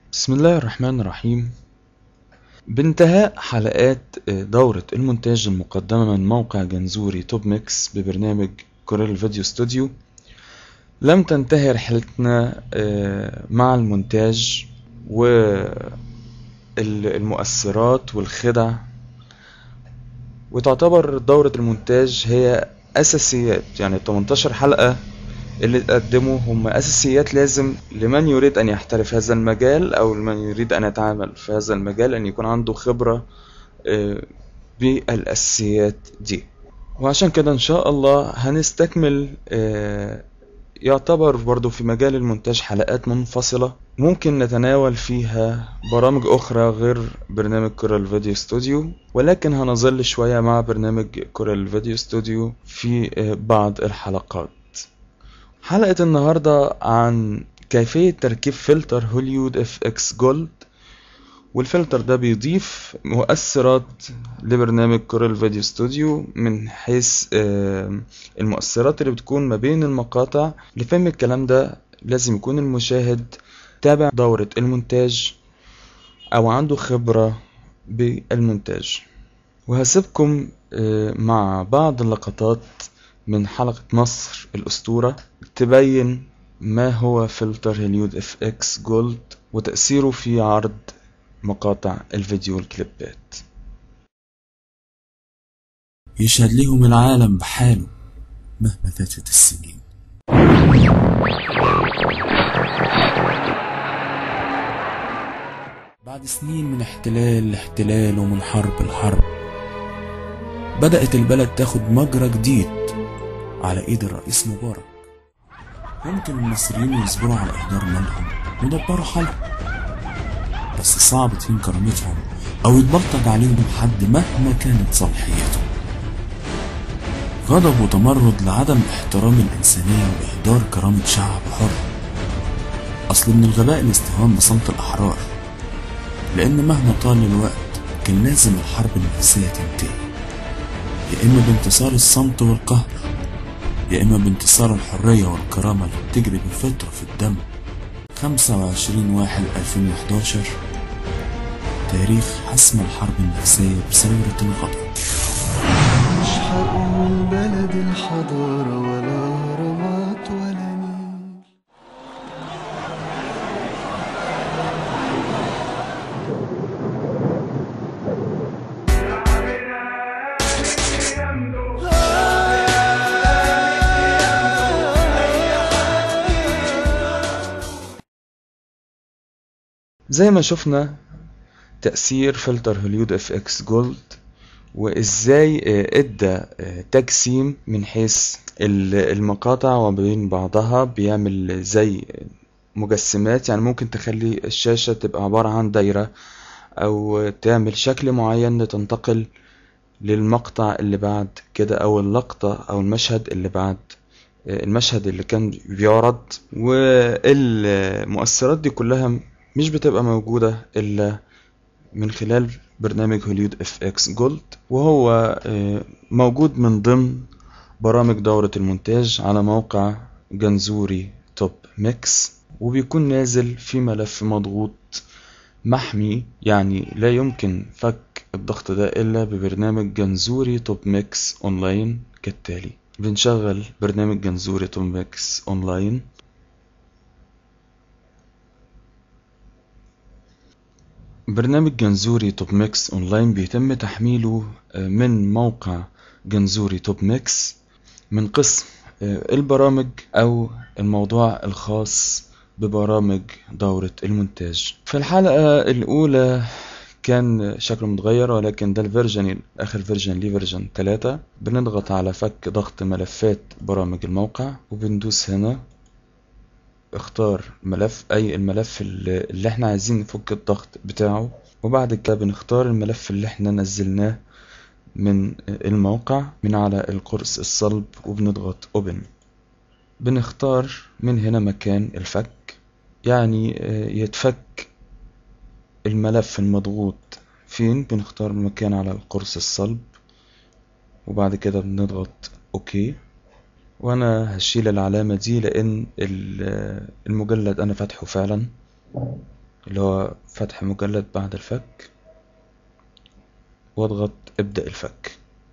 بسم الله الرحمن الرحيم بانتهاء حلقات دورة المونتاج المقدمة من موقع جنزوري توب ميكس ببرنامج كوريل فيديو ستوديو لم تنتهي رحلتنا مع المونتاج والمؤثرات والخدع وتعتبر دورة المونتاج هي أساسيات يعني 18 حلقة اللي تقدموا هم أساسيات لازم لمن يريد أن يحترف هذا المجال أو لمن يريد أن يتعامل في هذا المجال أن يكون عنده خبرة بالأساسيات دي وعشان كده إن شاء الله هنستكمل يعتبر برضو في مجال المونتاج حلقات منفصلة ممكن نتناول فيها برامج أخرى غير برنامج كورال فيديو ستوديو ولكن هنظل شوية مع برنامج كورال فيديو ستوديو في بعض الحلقات حلقة النهاردة عن كيفية تركيب فلتر هوليود اف اكس جولد والفلتر ده بيضيف مؤثرات لبرنامج كورال فيديو ستوديو من حيث المؤثرات اللي بتكون ما بين المقاطع لفهم الكلام ده لازم يكون المشاهد تابع دورة المونتاج او عنده خبرة بالمونتاج وهسيبكم مع بعض اللقطات من حلقة مصر الأسطورة تبين ما هو فلتر هليود اف اكس جولد وتأثيره في عرض مقاطع الفيديو والكليبات يشهد لهم العالم بحاله مهما فاتت السنين بعد سنين من احتلال لاحتلال ومن حرب لحرب بدأت البلد تاخد مجرى جديد على ايد الرئيس مبارك ممكن المصريين يصبروا على اهدار مالهم ودبروا حالهم بس صعب تهين كرامتهم او يتبلطج عليهم حد مهما كانت صلاحيتهم غضب وتمرد لعدم احترام الانسانية واهدار كرامة شعب حر اصل من الغباء الاستهان بصمت الاحرار لان مهما طال الوقت كان لازم الحرب النفسية تنتهي يا اما بانتصار الصمت والقهر يا إما بانتصار الحرية والكرامة اللي بتجري بالفطرة في الدم 25 واحد 2011 تاريخ حسم الحرب النفسية بثورة الغضب مش هقول بلد الحضارة ولا هرمات ولا نيل زي ما شفنا تأثير فلتر هوليود اف اكس جولد وازاي ادى تجسيم من حيث المقاطع وبين بعضها بيعمل زي مجسمات يعني ممكن تخلي الشاشة تبقى عبارة عن دايرة او تعمل شكل معين لتنتقل للمقطع اللي بعد كده او اللقطة او المشهد اللي بعد المشهد اللي كان بيعرض والمؤثرات دي كلها مش بتبقى موجودة إلا من خلال برنامج هوليود اف اكس جولد وهو موجود من ضمن برامج دورة المونتاج على موقع جنزوري توب ميكس وبيكون نازل في ملف مضغوط محمي يعني لا يمكن فك الضغط ده إلا ببرنامج جنزوري توب ميكس أونلاين كالتالي بنشغل برنامج جنزوري توب ميكس أونلاين برنامج جنزوري توب ميكس اونلاين بيتم تحميله من موقع جنزوري توب ميكس من قسم البرامج او الموضوع الخاص ببرامج دورة المونتاج في الحلقة الاولى كان شكله متغير ولكن ده الفيرجن اخر فيرجن ليه فيرجن 3 بنضغط على فك ضغط ملفات برامج الموقع وبندوس هنا اختار ملف اي الملف اللي احنا عايزين نفك الضغط بتاعه وبعد كده بنختار الملف اللي احنا نزلناه من الموقع من على القرص الصلب وبنضغط اوبن بنختار من هنا مكان الفك يعني يتفك الملف المضغوط فين بنختار مكان على القرص الصلب وبعد كده بنضغط اوكي وانا هشيل العلامة دي لان المجلد انا فاتحه فعلا اللي هو فتح مجلد بعد الفك واضغط ابدأ الفك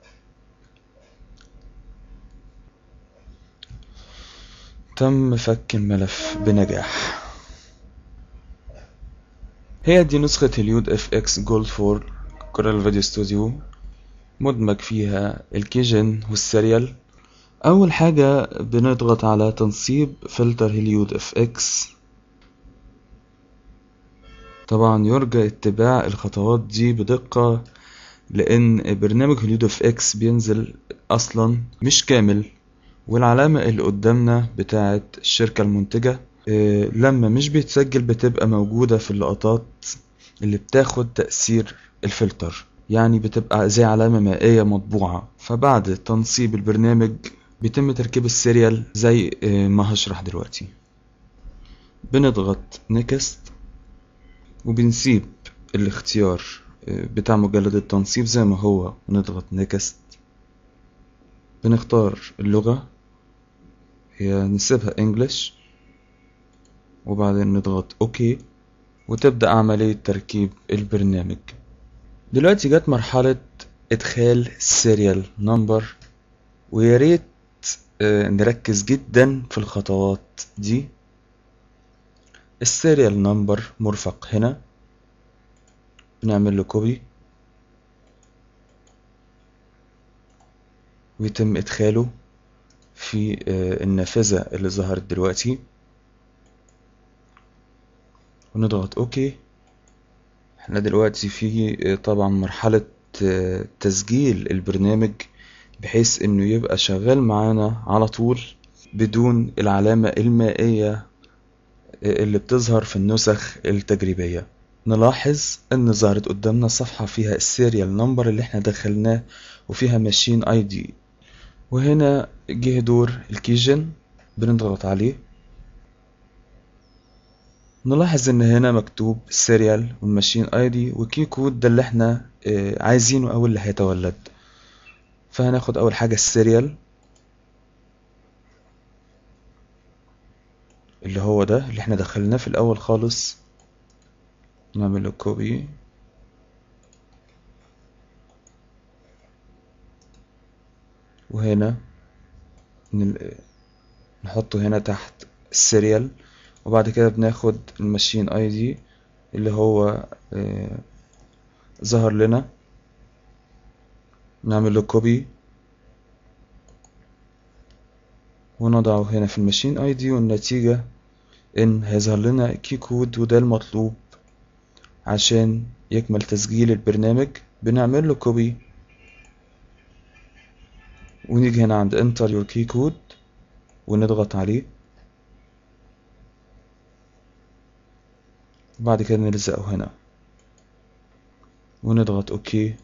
تم فك الملف بنجاح هي دي نسخة اليود اف اكس جولد 4 كورال فيديو ستوديو مدمج فيها الكيجن والسيريال اول حاجة بنضغط على تنصيب فلتر هليود اف اكس طبعا يرجى اتباع الخطوات دي بدقة لان برنامج هليود اف اكس بينزل اصلا مش كامل والعلامة اللي قدامنا بتاعت الشركة المنتجة إيه، لما مش بيتسجل بتبقى موجودة في اللقطات اللي بتاخد تأثير الفلتر يعني بتبقى زي علامة مائية مطبوعة فبعد تنصيب البرنامج بيتم تركيب السيريال زي إيه، ما هشرح دلوقتي بنضغط نيكست وبنسيب الاختيار إيه، بتاع مجلد التنصيب زي ما هو ونضغط نيكست بنختار اللغة هي نسيبها انجلش وبعدين نضغط اوكي وتبدأ عملية تركيب البرنامج دلوقتي جت مرحلة ادخال السيريال نمبر ويا ريت آه، نركز جدا في الخطوات دي السيريال نمبر مرفق هنا بنعمل له كوبي ويتم ادخاله في آه، النافذة اللي ظهرت دلوقتي ونضغط اوكي احنا دلوقتي في آه، طبعا مرحلة آه، تسجيل البرنامج بحيث انه يبقى شغال معانا على طول بدون العلامة المائية آه، اللي بتظهر في النسخ التجريبية نلاحظ ان ظهرت قدامنا صفحة فيها السيريال نمبر اللي احنا دخلناه وفيها ماشين اي دي وهنا جه دور الكيجن بنضغط عليه نلاحظ ان هنا مكتوب السيريال والماشين اي دي وكي كود ده اللي احنا آه، عايزينه او اللي هيتولد فهناخد اول حاجة السيريال اللي هو ده اللي احنا دخلناه في الاول خالص نعمل له كوبي وهنا نل- نحطه هنا تحت السيريال وبعد كده بناخد الماشين اي دي اللي هو آه، ظهر لنا نعمل له كوبي ونضعه هنا في الماشين اي دي والنتيجة ان هيظهر لنا كي كود وده المطلوب عشان يكمل تسجيل البرنامج بنعمل له كوبي ونيجي هنا عند enter your key code ونضغط عليه بعد كده نلزقه هنا ونضغط اوكي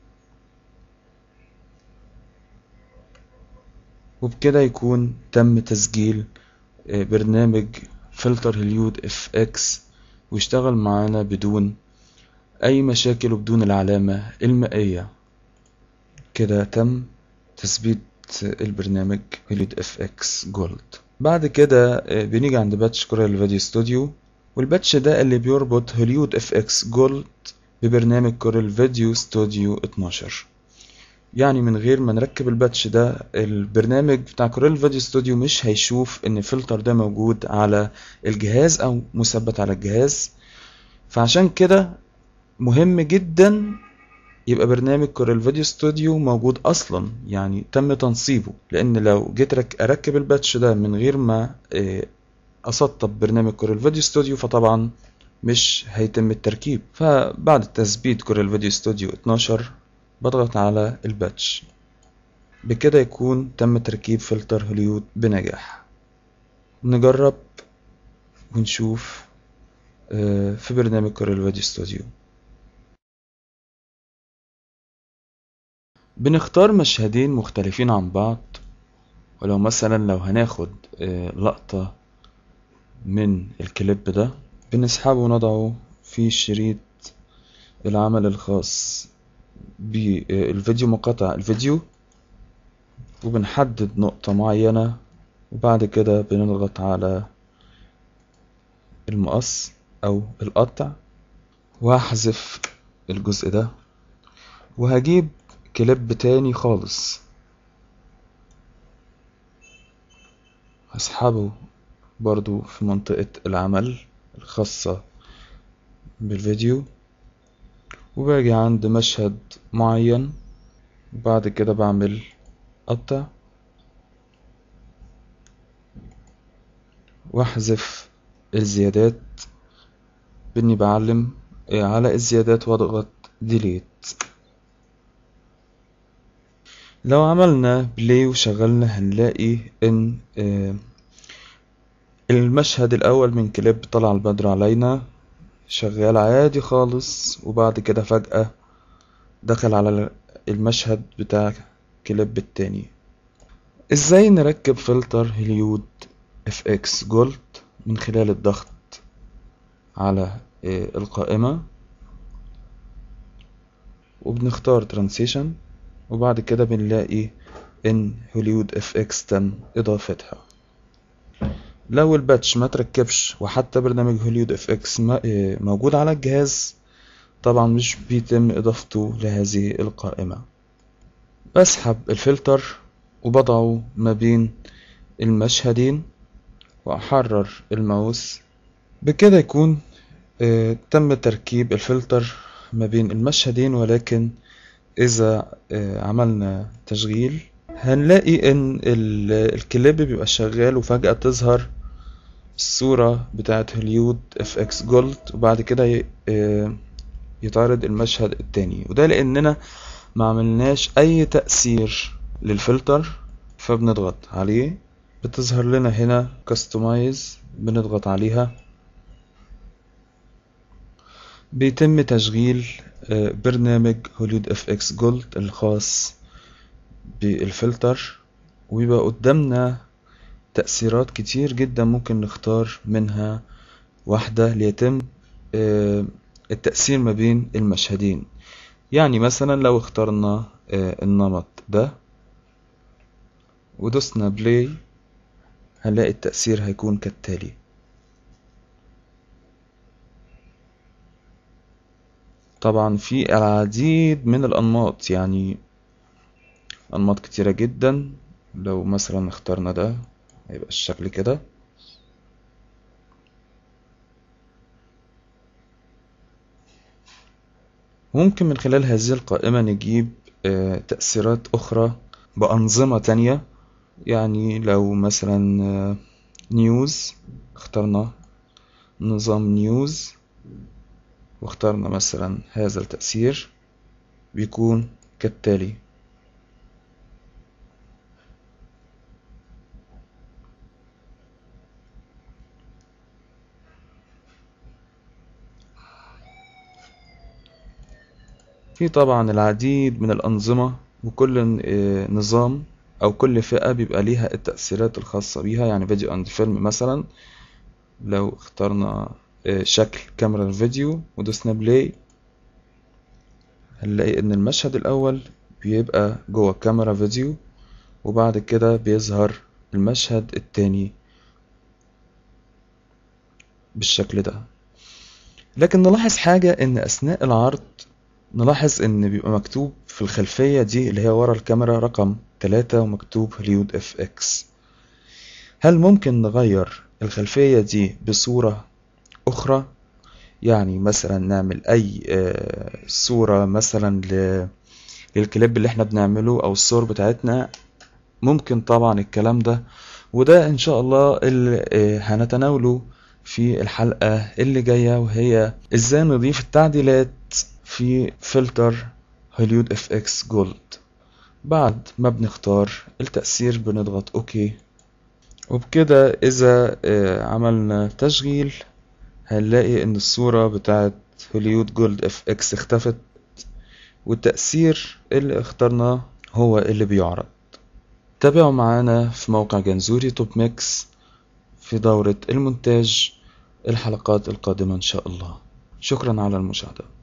وبكده يكون تم تسجيل آه، برنامج فلتر هليود اف اكس ويشتغل معانا بدون اي مشاكل وبدون العلامة المائية كده تم تثبيت البرنامج هليود اف اكس جولد بعد كده آه، بنيجي عند باتش كورال فيديو ستوديو والباتش ده اللي بيربط هوليود اف اكس جولد ببرنامج كورال فيديو ستوديو 12 يعني من غير ما نركب الباتش ده البرنامج بتاع كورال فيديو ستوديو مش هيشوف ان الفلتر ده موجود على الجهاز او مثبت على الجهاز فعشان كده مهم جدا يبقى برنامج كورال فيديو ستوديو موجود اصلا يعني تم تنصيبه لان لو جيت رك- اركب الباتش ده من غير ما آه، اسطب برنامج كورال فيديو ستوديو فطبعا مش هيتم التركيب فبعد تثبيت كورال فيديو ستوديو 12 بضغط على الباتش بكده يكون تم تركيب فلتر هوليود بنجاح نجرب ونشوف آه، في برنامج كورال فيديو ستوديو بنختار مشهدين مختلفين عن بعض ولو مثلا لو هناخد آه، لقطة من الكليب ده بنسحبه ونضعه في شريط العمل الخاص بالفيديو مقاطع الفيديو وبنحدد نقطة معينة وبعد كده بنضغط على المقص او القطع وهحذف الجزء ده وهجيب كليب تاني خالص هسحبه برضو في منطقة العمل الخاصة بالفيديو وباجي عند مشهد معين وبعد كده بعمل قطع واحذف الزيادات باني بعلم على الزيادات واضغط ديليت لو عملنا بلاي وشغلنا هنلاقي ان المشهد الاول من كليب طلع البدر علينا شغال عادي خالص وبعد كده فجأة دخل على المشهد بتاع كليب التاني ازاي نركب فلتر هليود اف اكس جولد من خلال الضغط على القائمة وبنختار ترانسيشن وبعد كده بنلاقي ان هوليود اف اكس تم اضافتها لو الباتش ما تركبش وحتى برنامج هوليود اف اكس موجود على الجهاز طبعا مش بيتم اضافته لهذه القائمة بسحب الفلتر وبضعه ما بين المشهدين واحرر الماوس بكده يكون اه تم تركيب الفلتر ما بين المشهدين ولكن اذا اه عملنا تشغيل هنلاقي ان الكليب بيبقى شغال وفجأة تظهر الصورة بتاعت هوليود اف اكس جولد وبعد كده اه يتعرض المشهد التاني وده لاننا ما عملناش اي تأثير للفلتر فبنضغط عليه بتظهر لنا هنا كاستمايز بنضغط عليها بيتم تشغيل برنامج هوليود اف اكس جولد الخاص بالفلتر ويبقى قدامنا تأثيرات كتير جدا ممكن نختار منها واحدة ليتم التأثير ما بين المشهدين يعني مثلا لو اخترنا النمط ده ودوسنا بلاي هنلاقي التأثير هيكون كالتالي طبعا في العديد من الأنماط يعني أنماط كتيرة جدا لو مثلا اخترنا ده هيبقى الشكل كده ممكن من خلال هذه القائمة نجيب تأثيرات أخرى بأنظمة تانية يعني لو مثلا نيوز اخترنا نظام نيوز واخترنا مثلا هذا التأثير بيكون كالتالي في طبعا العديد من الأنظمة وكل نظام أو كل فئة بيبقى ليها التأثيرات الخاصة بيها يعني فيديو أند فيلم مثلا لو اخترنا شكل كاميرا الفيديو ودوسنا بلاي هنلاقي ان المشهد الاول بيبقى جوه كاميرا فيديو وبعد كده بيظهر المشهد التاني بالشكل ده لكن نلاحظ حاجة ان اثناء العرض نلاحظ ان بيبقى مكتوب في الخلفية دي اللي هي ورا الكاميرا رقم تلاتة ومكتوب هوليود اف اكس هل ممكن نغير الخلفية دي بصورة أخرى يعني مثلا نعمل أي صورة مثلا للكليب اللي احنا بنعمله أو الصور بتاعتنا ممكن طبعا الكلام ده وده إن شاء الله اللي هنتناوله في الحلقة اللي جاية وهي إزاي نضيف التعديلات في فلتر هوليود اف اكس جولد بعد ما بنختار التأثير بنضغط اوكي وبكده إذا عملنا تشغيل هنلاقي ان الصورة بتاعت هوليود جولد اف اكس اختفت والتأثير اللي اخترناه هو اللي بيعرض تابعوا معانا في موقع جنزوري توب ميكس في دورة المونتاج الحلقات القادمة ان شاء الله شكرا على المشاهدة